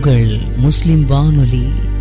உங்கள் முஸ்லிம் வானொலி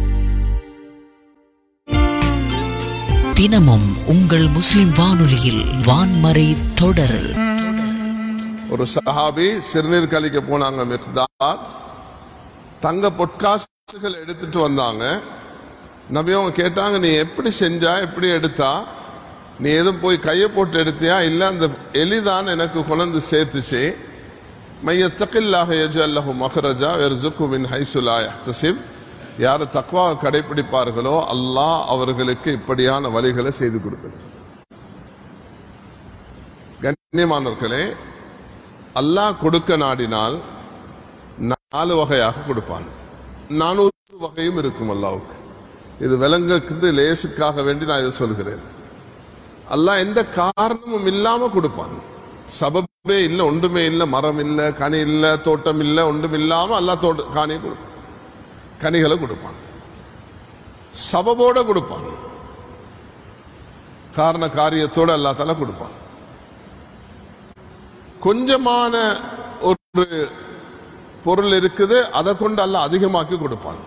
தினமும் உங்கள் முஸ்லிம் வானொலியில் வான்மறை தொடர் ஒரு சஹாபி சிறுநீர் கழிக்க போனாங்க மிக்தாத் தங்க பொற்காசுகள் எடுத்துட்டு வந்தாங்க நபி அவங்க கேட்டாங்க நீ எப்படி செஞ்சா எப்படி எடுத்தா நீ எதுவும் போய் கையை போட்டு எடுத்தியா இல்ல அந்த எலிதான் எனக்கு கொண்டு சேர்த்துச்சு மையத்தக்கில்லாக எஜல்லஹு மஹரஜா வெர்சுக்கு மின் ஹைசுலா யஹ்தசிப் யார் தக்வாவை கடைபிடிப்பார்களோ அல்லாஹ் அவர்களுக்கு இப்படியான வழிகளை செய்து கொடுக்கிறது கண்ணியமானவர்களே அல்லாஹ் கொடுக்க நாடினால் நாலு வகையாக கொடுப்பான் நானூறு வகையும் இருக்கும் அல்லாவுக்கு இது விலங்குக்கு லேசுக்காக வேண்டி நான் இதை சொல்கிறேன் அல்லாஹ் எந்த காரணமும் இல்லாம கொடுப்பான் சபபே இல்ல ஒன்றுமே இல்ல மரம் இல்ல கனி இல்ல தோட்டம் இல்ல ஒன்றும் இல்லாம அல்லாஹ் தோட்ட காணியை கொடுப்பான் கனிகளை கொடுப்பான் சபபோட கொடுப்பான் காரண காரியத்தோட அல்லா தலா கொடுப்பான் கொஞ்சமான ஒரு பொருள் இருக்குது அதை கொண்டு அல்ல அதிகமாக்கி கொடுப்பான்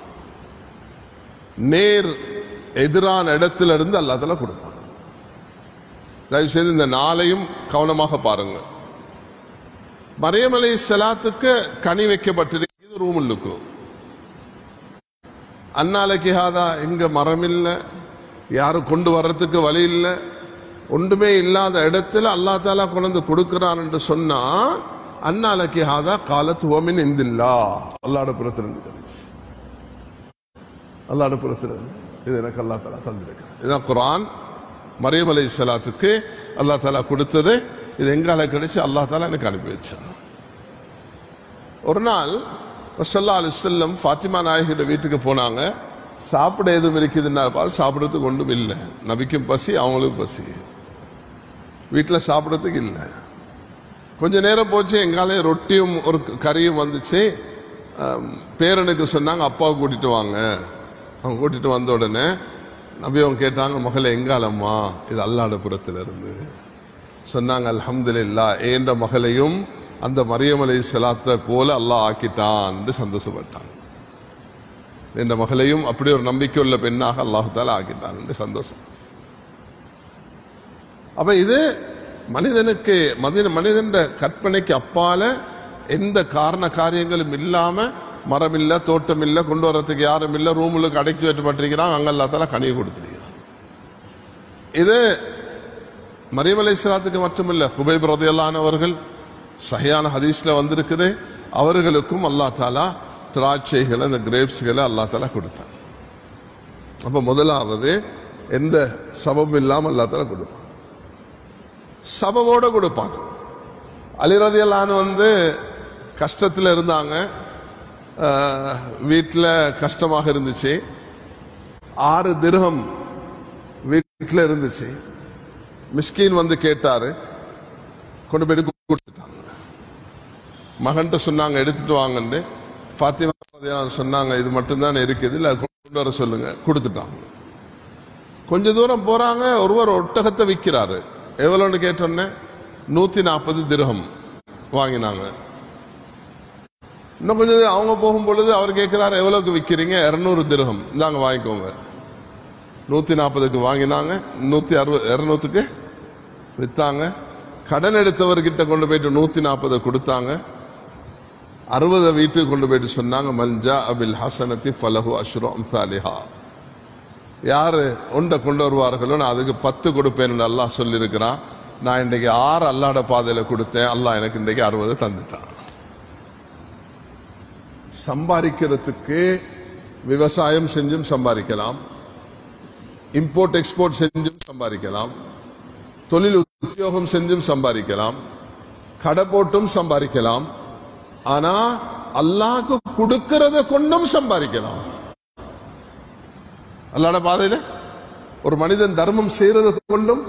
நேர் எதிரான இடத்துல இருந்து அல்லாதல கொடுப்பான் தயவு செய்து இந்த நாளையும் கவனமாக பாருங்க மரியமலை செலாத்துக்கு கனி வைக்கப்பட்டிருக்கிறது ரூமுள்ளுக்கு அன்னாலைக்கு ஹாதா இங்க மரம் இல்லை யாரும் கொண்டு வர்றதுக்கு வழி இல்லை ஒன்றுமே இல்லாத இடத்துல அல்லா தாலா கொண்டு கொடுக்கிறான் என்று சொன்னா அன்னாலைக்கு ஹாதா காலத்து ஓமின் இந்தில்லா அல்லாட புறத்திலிருந்து கிடைச்சு அல்லாட புறத்திலிருந்து இது எனக்கு அல்லா தாலா தந்திருக்கிறான் இதுதான் குரான் மரியம் அலை சலாத்துக்கு அல்லா தாலா கொடுத்தது இது எங்கால கிடைச்சு அல்லா தாலா எனக்கு அனுப்பி வச்சான் ஒரு நாள் ரசல்லா அலிசல்லம் ஃபாத்திமா நாயகியோட வீட்டுக்கு போனாங்க சாப்பிட எதுவும் இருக்குதுன்னா பார்த்து சாப்பிட்றதுக்கு ஒன்றும் இல்லை நபிக்கும் பசி அவங்களுக்கும் பசி வீட்டில் சாப்பிட்றதுக்கு இல்லை கொஞ்ச நேரம் போச்சு எங்காலே ரொட்டியும் ஒரு கறியும் வந்துச்சு ஆம், பேரனுக்கு சொன்னாங்க அப்பாவை கூட்டிட்டு வாங்க அவங்க கூட்டிட்டு வந்த உடனே நபி அவங்க கேட்டாங்க மகளே எங்காலம்மா இது அல்லாட புறத்துல இருந்து சொன்னாங்க அல்ஹம்துலில்லா ஏந்த மகளையும் அந்த மரியம் அலை செலாத்தை போல அல்லாஹ் ஆக்கிட்டான் என்று சந்தோஷப்பட்டான் என்ற மகளையும் அப்படி ஒரு நம்பிக்கை உள்ள பெண்ணாக அல்லாஹால ஆக்கிட்டான் என்று சந்தோஷம் அப்ப இது மனிதனுக்கு மனித மனிதன் கற்பனைக்கு அப்பால எந்த காரண காரியங்களும் இல்லாம மரம் இல்ல தோட்டம் இல்ல கொண்டு வர்றதுக்கு யாரும் இல்ல ரூமுக்கு அடைச்சி வைக்கப்பட்டிருக்கிறான் அங்க எல்லாத்தால கனியை கொடுத்திருக்கிறான் இது மரியம் அலை சலாத்துக்கு மட்டுமில்ல ஹுபைப் ரதையல்லானவர்கள் சஹியான ஹதீஸ்ல வந்திருக்குது அவர்களுக்கும் அல்லா தாலா திராட்சைகளை இந்த கிரேப்ஸ்களை அல்லா தாலா கொடுத்தான் அப்ப முதலாவது எந்த சபமும் இல்லாம அல்லா தாலா கொடுப்பான் சபவோட கொடுப்பான் அலிரதியல்லான்னு வந்து கஷ்டத்தில் இருந்தாங்க வீட்டில் கஷ்டமாக இருந்துச்சு ஆறு திரகம் வீட்டில் இருந்துச்சு மிஸ்கின் வந்து கேட்டாரு கொண்டு போய் கொடுத்துட்டாங்க மகன்கிட்ட சொன்னாங்க எடுத்துட்டு வாங்கன்னு ஃபாத்திமா ரலியல்லாஹு சொன்னாங்க இது மட்டும்தான் இருக்குது இல்ல அது கொண்டு வர சொல்லுங்க கொடுத்துட்டாங்க கொஞ்ச தூரம் போறாங்க ஒருவர் ஒட்டகத்தை விற்கிறாரு எவ்வளோன்னு கேட்டோன்னே நூத்தி நாற்பது திரகம் வாங்கினாங்க இன்னும் கொஞ்சம் தூரம் அவங்க போகும் பொழுது அவர் கேட்கிறாரு எவ்வளவுக்கு விற்கிறீங்க இருநூறு திரகம் இந்தாங்க வாங்கிக்கோங்க நூத்தி நாற்பதுக்கு வாங்கினாங்க நூத்தி அறுபது இருநூத்துக்கு வித்தாங்க கடன் எடுத்தவர்கிட்ட கொண்டு போயிட்டு நூத்தி நாற்பதை கொடுத்தாங்க அறுபதை வீட்டுக்கு கொண்டு போயிட்டு சொன்னாங்க மல்ஜா அபில் ஹசனத்தி ஃபலஹு அஷ்ரு அம்சாலிஹா யாரு ஒன்றை கொண்டு வருவார்களோ நான் அதுக்கு பத்து கொடுப்பேன்னு அல்லாஹ் சொல்லியிருக்கிறான் நான் இன்றைக்கு ஆறு அல்லாட பாதையில கொடுத்தேன் அல்லாஹ் எனக்கு இன்றைக்கு அறுபது தந்துட்டான் சம்பாதிக்கிறதுக்கு விவசாயம் செஞ்சும் சம்பாதிக்கலாம் இம்போர்ட் எக்ஸ்போர்ட் செஞ்சும் சம்பாதிக்கலாம் தொழில் உத்தியோகம் செஞ்சும் சம்பாதிக்கலாம் கடை போட்டும் சம்பாதிக்கலாம் ஆனா அல்லாஹ்க்கு கொடுக்கறத கொண்டும் சம்பாதிக்கலாம் அல்லாட பாதையில ஒரு மனிதன் தர்மம் செய்யறத கொண்டும்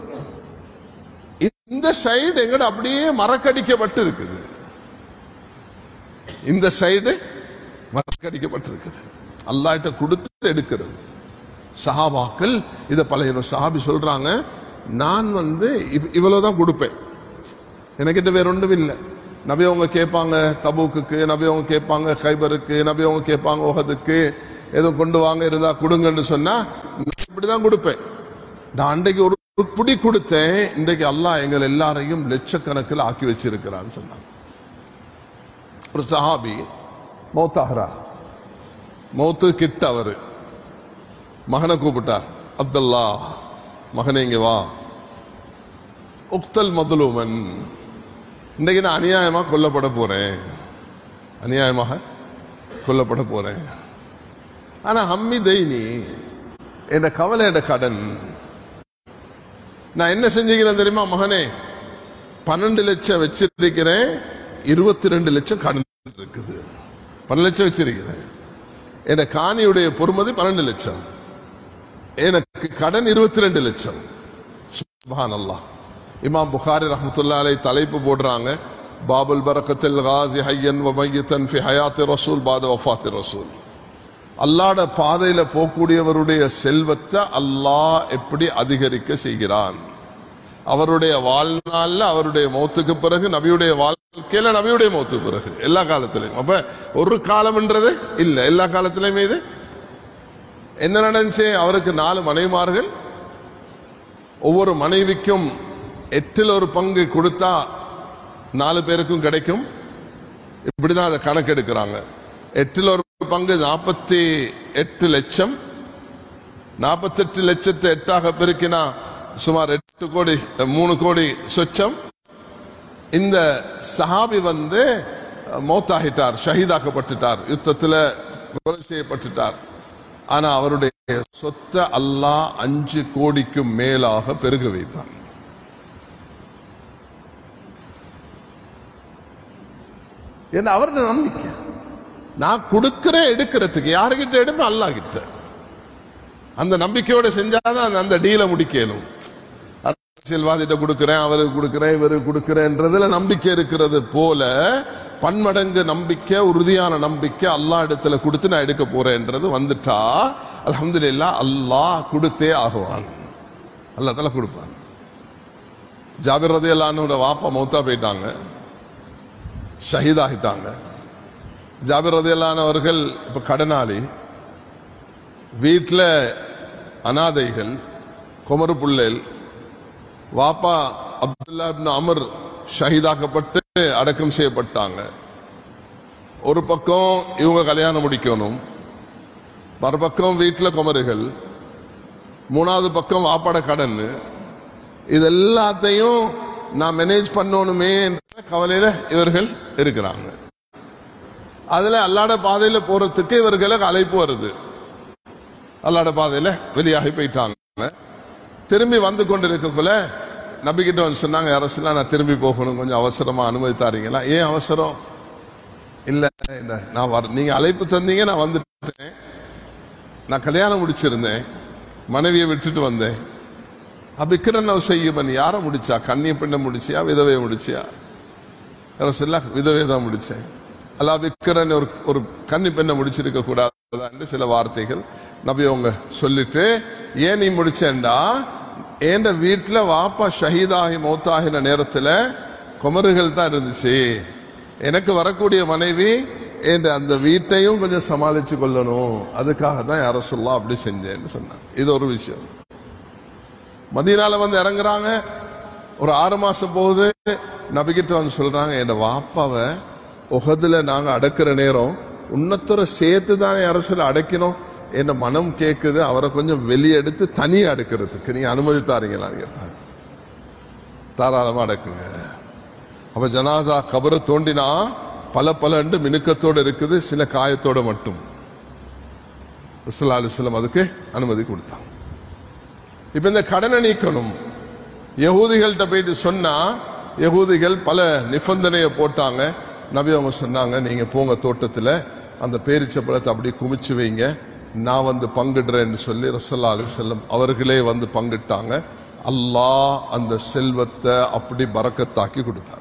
இந்த சைடு எங்கட அப்படியே மறக்கடிக்கப்பட்டு இருக்குது இந்த சைடு மறக்கடிக்கப்பட்டிருக்குது அல்லாஹ்ட்ட கொடுத்து எடுக்கிறது சஹாபாக்கள் இத பழைய சஹாபி சொல்றாங்க நான் வந்து இவ்- இவ்வளவுதான் கொடுப்பேன் எனக்கிட்ட வேற ஒன்றும் இல்லை நபி அவங்க கேட்பாங்க தபூக்குக்கு நபி அவங்க கேட்பாங்க கைபருக்கு நபி அவங்க கேட்பாங்க உகதுக்கு எதுவும் கொண்டு வாங்க இருந்தா கொடுங்கன்னு சொன்னா நான் இப்படிதான் கொடுப்பேன் நான் அன்றைக்கு ஒரு ஒரு புடி கொடுத்தேன் இன்றைக்கு அல்லாஹ் எங்கள் எல்லாரையும் லட்சக்கணக்கில் ஆக்கி வச்சிருக்கிறான்னு சொன்னாங்க ஒரு சஹாபி மௌத்தாகிறா மௌத்து கிட்ட அவரு மகனை கூப்பிட்டார் அப்துல்லா மகனே இங்க வா உக்தல் மதுலுமன் இன்னைக்கு நான் அநியாயமா கொல்லப்பட போறேன் அநியாயமாக கொல்லப்பட போறேன் ஆனா ஹம்மி தைனி என் கவலை என் கடன் நான் என்ன செஞ்சுக்கிறேன் தெரியுமா மகனே பன்னெண்டு லட்சம் வச்சிருக்கிறேன் இருபத்தி ரெண்டு லட்சம் கடன் இருக்குது பன்னெண்டு லட்சம் வச்சிருக்கிறேன் என் காணியுடைய பொறுமதி பன்னெண்டு லட்சம் எனக்கு கடன் இருபத்தி ரெண்டு லட்சம் சுபான் அல்லாஹ் இமாம் புகாரி ரஹமத்துல்லா அலை தலைப்பு போடுறாங்க பாபுல் பரக்கத்தில் காசி ஹையன் வமையத்தன் ஃபி ஹயாத்தி ரசூல் பாத வஃபாத்தி ரசூல் அல்லாட பாதையில போகக்கூடியவருடைய செல்வத்தை அல்லாஹ் எப்படி அதிகரிக்க செய்கிறான் அவருடைய வாழ்நாள்ல அவருடைய மௌத்துக்கு பிறகு நபியுடைய வாழ்க்கையில நபியுடைய மௌத்துக்கு பிறகு எல்லா காலத்திலையும் அப்ப ஒரு காலம்ன்றது இல்ல எல்லா காலத்திலையுமே இது என்ன நடந்துச்சு அவருக்கு நாலு மனைவிமார்கள் ஒவ்வொரு மனைவிக்கும் எட்டில் ஒரு பங்கு கொடுத்தா நாலு பேருக்கும் கிடைக்கும் இப்படிதான் அதை கணக்கெடுக்கிறாங்க எட்டில் ஒரு பங்கு நாற்பத்தி எட்டு லட்சம் நாற்பத்தெட்டு லட்சத்தை எட்டாக பெருக்கினா சுமார் எட்டு கோடி மூணு கோடி சொச்சம் இந்த சஹாபி வந்து மௌத்தாகிட்டார் ஷஹீதாக்கப்பட்டுட்டார் யுத்தத்தில் கொலை செய்யப்பட்டுட்டார் ஆனா அவருடைய சொத்தை அல்லாஹ் அஞ்சு கோடிக்கும் மேலாக பெருக வைத்தான் என்ன அவருடைய நம்பிக்கை நான் கொடுக்கிறேன் எடுக்கிறதுக்கு யாருகிட்ட எடுப்பேன் அல்லாஹ் கிட்ட அந்த நம்பிக்கையோட செஞ்சாதான் அந்த டீலை முடிக்கணும் அரசியல்வாதிட்ட கொடுக்கிறேன் அவருக்கு கொடுக்கிறேன் இவருக்கு கொடுக்கிறேன்றதுல நம்பிக்கை இருக்கிறது போல பன்மடங்கு நம்பிக்கை உறுதியான நம்பிக்கை அல்லா இடத்துல கொடுத்து நான் எடுக்க போறேன்றது வந்துட்டா அல்ஹம்துலில்லா அல்லாஹ் கொடுத்தே ஆகுவான் அல்லாஹ் தலை கொடுப்பான் ஜாபிர் ரதி அல்லானோட வாப்பா மௌத்தா போயிட்டாங்க ஷஹீதாகிட்டாங்க ஜாபிர் ரதி அவர்கள் இப்ப கடனாளி வீட்டில் அனாதைகள் குமரு புள்ளேல் வாப்பா அப்துல்லா இப்னு அமர் ஷஹீதாக்கப்பட்டு அடக்கம் செய்யப்பட்டாங்க ஒரு பக்கம் இவங்க கல்யாணம் முடிக்கணும் மறுபக்கம் வீட்டில் குமருகள் மூணாவது பக்கம் வாப்பாட கடன் இது எல்லாத்தையும் நான் மேனேஜ் பண்ணணுமே என்ற கவலையில இவர்கள் இருக்கிறாங்க அதுல அல்லாட பாதையில போறதுக்கு இவர்களுக்கு அழைப்பு வருது அல்லாட பாதையில வெளியாகி போயிட்டாங்க திரும்பி வந்து கொண்டிருக்கக்குள்ள நபிக்கிட்ட வந்து சொன்னாங்க அரசுலாம் நான் திரும்பி போகணும் கொஞ்சம் அவசரமா அனுமதி தாரீங்களா ஏன் அவசரம் இல்ல இல்ல நான் வர நீங்க அழைப்பு தந்தீங்க நான் வந்துட்டேன் நான் கல்யாணம் முடிச்சிருந்தேன் மனைவியை விட்டுட்டு வந்தேன் அபிக்கிரன் செய்யுமன் யாரை முடிச்சா கண்ணிய பெண்ணை முடிச்சியா விதவையை முடிச்சியா அரசுல விதவையை தான் முடிச்சேன் அல்லா விக்கிரன் ஒரு ஒரு கன்னி பெண்ணை முடிச்சிருக்க கூடாது சில வார்த்தைகள் நபி அவங்க சொல்லிட்டு ஏன் நீ முடிச்சேன்டா என் வீட்டுல வாப்பா ஷஹீதாகி மௌத்தாகின நேரத்துல குமருகள் தான் இருந்துச்சு எனக்கு வரக்கூடிய மனைவி என் அந்த வீட்டையும் கொஞ்சம் சமாளிச்சு கொள்ளணும் அதுக்காக தான் யார சொல்லலாம் அப்படி செஞ்சேன்னு சொன்னாங்க இது ஒரு விஷயம் மதியனால வந்து இறங்குறாங்க ஒரு ஆறு மாசம் போகுது நபிகிட்ட வந்து சொல்றாங்க என் வாப்பாவை உகதுல நாங்க அடக்குற நேரம் உன்னத்தோட சேர்த்து தானே அரசுல அடைக்கணும் என்ன மனம் கேக்குது அவரை கொஞ்சம் வெளியே எடுத்து தனியா அடுக்கிறதுக்கு நீங்க அனுமதி தாரீங்களான்னு கேட்டாங்க தாராளமா அடக்குங்க அப்ப ஜனாசா கபரை தோண்டினா பல பல அண்டு மினுக்கத்தோட இருக்குது சில காயத்தோட மட்டும் அலிஸ்லாம் அதுக்கு அனுமதி கொடுத்தாங்க இப்ப இந்த கடனை நீக்கணும் யகூதிகள்கிட்ட போயிட்டு சொன்னா யகூதிகள் பல நிபந்தனையை போட்டாங்க நபி அவங்க சொன்னாங்க நீங்க போங்க தோட்டத்துல அந்த பேரிச்சப்பழத்தை அப்படி குமிச்சு வைங்க நான் வந்து பங்கிடுறேன்னு சொல்லி ரசல்லா அலி செல்லம் அவர்களே வந்து பங்கிட்டாங்க அல்லாஹ் அந்த செல்வத்தை அப்படி பறக்கத்தாக்கி கொடுத்தாங்க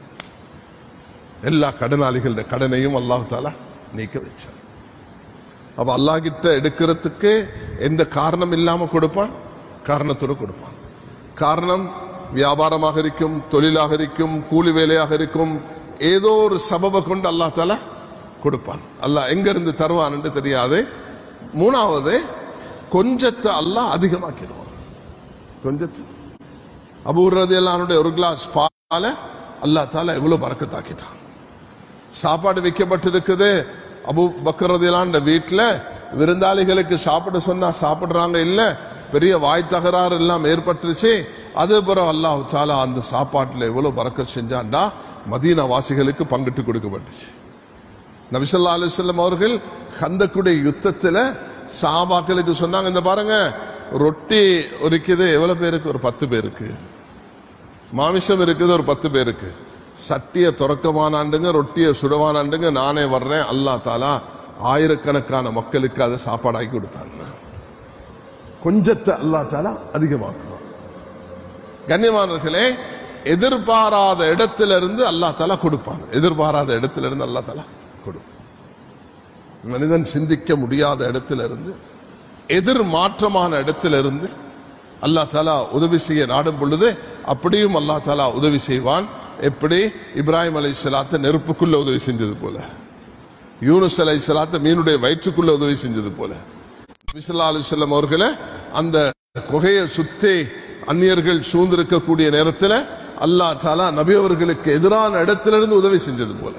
எல்லா கடனாளிகளோட கடனையும் அல்லாஹ் தாலா நீக்க வச்சார் அப்ப அல்லாஹ் கிட்ட எடுக்கிறதுக்கு எந்த காரணம் இல்லாம கொடுப்பான் காரணத்தோடு கொடுப்பான் காரணம் வியாபாரமாக இருக்கும் தொழிலாக இருக்கும் கூலி வேலையாக இருக்கும் ஏதோ ஒரு சபபை கொண்டு அல்லா தால கொடுப்பான் அல்லாஹ் எங்க இருந்து தருவான்னு தெரியாது மூணாவது கொஞ்சத்தை அல்லாஹ் அதிகமாக்கிடுவான் கொஞ்சத்து அபூர்றது எல்லாருடைய ஒரு கிளாஸ் பால அல்லாஹ் தால எவ்வளவு பறக்கத்தாக்கிட்டான் சாப்பாடு வைக்கப்பட்டிருக்குது அபு பக்கரதிலாண்ட வீட்டுல விருந்தாளிகளுக்கு சாப்பிட சொன்னா சாப்பிடுறாங்க இல்ல பெரிய வாய் தகராறு எல்லாம் ஏற்பட்டுருச்சு அது பிறகு அல்லாஹ் தாலா அந்த சாப்பாட்டுல எவ்வளவு பறக்க செஞ்சான்டா மதீனா வாசிகளுக்கு பங்கிட்டு கொடுக்கப்பட்டுச்சு நபிசல்லா அலிஸ்லாம் அவர்கள் கந்தக்குடைய யுத்தத்துல சாபாக்களுக்கு சொன்னாங்க இந்த பாருங்க ரொட்டி இருக்குது எவ்வளவு பேருக்கு ஒரு பத்து பேருக்கு மாமிசம் இருக்குது ஒரு பத்து பேருக்கு சட்டிய துறக்கமானாண்டுங்க ரொட்டிய சுடவானாண்டுங்க நானே வர்றேன் அல்லா தாலா ஆயிரக்கணக்கான மக்களுக்கு அதை சாப்பாடாக்கி கொடுத்தாங்க கொஞ்சத்தை அல்லா தாலா அதிகமாக்குவான் கண்ணியமானவர்களே எதிர்பாராத இடத்திலிருந்து அல்லா தாலா கொடுப்பான் எதிர்பாராத இடத்திலிருந்து அல்லா தாலா கொடுப்பான் மனிதன் சிந்திக்க முடியாத இடத்திலிருந்து எதிர் மாற்றமான இடத்திலிருந்து அல்லா தாலா உதவி செய்ய நாடும் பொழுது அப்படியும் அல்லா தாலா உதவி செய்வான் எப்படி இப்ராஹிம் அலை சலாத்த நெருப்புக்குள்ள உதவி செஞ்சது போல யூனுஸ் அலை சலாத்த மீனுடைய வயிற்றுக்குள்ள உதவி செஞ்சது போல விசல்லா அலிசல்லம் அவர்களை அந்த குகையை சுத்தி அந்நியர்கள் சூழ்ந்திருக்கக்கூடிய நேரத்தில் அல்லா தாலா நபி அவர்களுக்கு எதிரான இடத்திலிருந்து உதவி செஞ்சது போல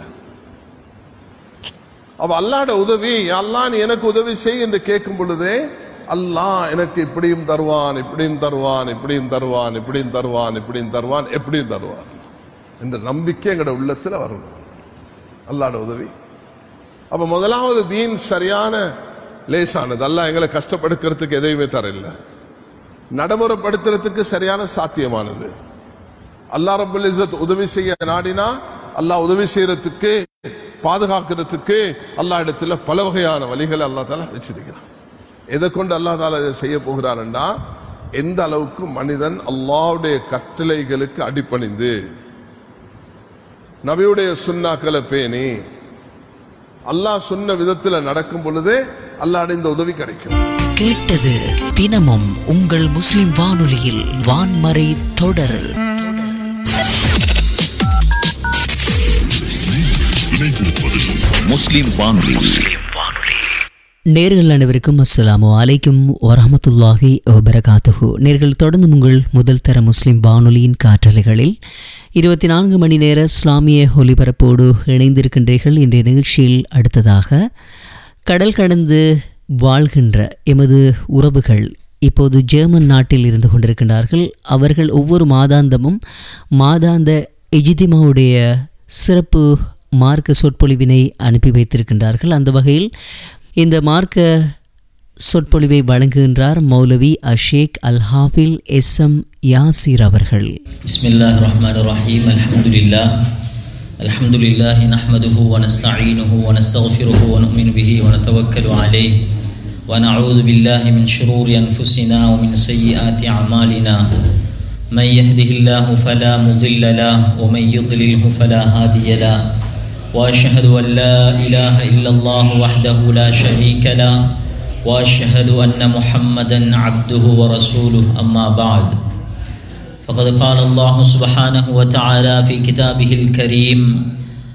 அவ அல்லாட உதவி அல்லாஹ் நீ எனக்கு உதவி செய் என்று கேட்கும் பொழுதே அல்லாஹ் எனக்கு இப்படியும் தருவான் இப்படியும் தருவான் இப்படியும் தருவான் இப்படியும் தருவான் இப்படியும் தருவான் எப்படியும் தருவான் என்ற நம்பிக்கை எங்கட உள்ளத்துல வரணும் அல்லாட உதவி அப்ப முதலாவது தீன் சரியான லேசானது அல்லாஹ் எங்களை கஷ்டப்படுக்கிறதுக்கு எதையுமே தரல நடைமுறைப்படுத்துறதுக்கு சரியான சாத்தியமானது அல்லாஹ் ரபுல் இஸ்ஸத் உதவி செய்ய நாடினா அல்லாஹ் உதவி செய்யறதுக்கு பாதுகாக்கிறதுக்கு அல்லா இடத்துல பல வகையான வழிகளை அல்லா தால வச்சிருக்கிறான் எதை கொண்டு அல்லா தால இதை செய்ய போகிறான்டா எந்த அளவுக்கு மனிதன் அல்லாவுடைய கட்டளைகளுக்கு அடிப்பணிந்து நபியுடைய சுண்ணாக்களை பேணி அல்லாஹ் சொன்ன விதத்துல நடக்கும் பொழுது அல்லாட இந்த உதவி கிடைக்கும் கேட்டது தினமும் உங்கள் முஸ்லிம் வானொலியில் வான்மறை தொடர் முஸ்லிம் வானொலி நேர்கள் அனைவருக்கும் அஸ்ஸலாமு அலைக்கும் வரஹமத்துல்லாஹி வபரகாத்துஹு நேர்கள் தொடர்ந்து உங்கள் முதல் தர முஸ்லிம் வானொலியின் காற்றலைகளில் இருபத்தி நான்கு மணி நேர இஸ்லாமிய ஒலிபரப்போடு இணைந்திருக்கின்றீர்கள் இன்றைய நிகழ்ச்சியில் அடுத்ததாக கடல் கடந்து வாழ்கின்ற எமது உறவுகள் இப்போது ஜெர்மன் நாட்டில் இருந்து கொண்டிருக்கின்றார்கள் அவர்கள் ஒவ்வொரு மாதாந்தமும் மாதாந்த எஜிதிமாவுடைய சிறப்பு மார்க்க சொற்பொழிவினை அனுப்பி வைத்திருக்கின்றார்கள் அந்த வகையில் இந்த மார்க்க சொற்பொழிவை வழங்குகின்றார் மௌலவி அஷேக் அல் ஹாஃபில் எஸ் எம் யாசிர் அவர்கள் بسم الله الرحمن الرحيم الحمد لله الحمد لله نحمده ونستعينه ونستغفره ونؤمن به ونتوكل عليه ونعوذ بالله من شرور أنفسنا ومن سيئات أعمالنا من يهده الله فلا مضل له ومن يضلله فلا هادي له وأشهد أن لا إله إلا الله وحده لا شريك له وأشهد أن محمدا عبده ورسوله أما بعد فقد قال الله سبحانه وتعالى في كتابه الكريم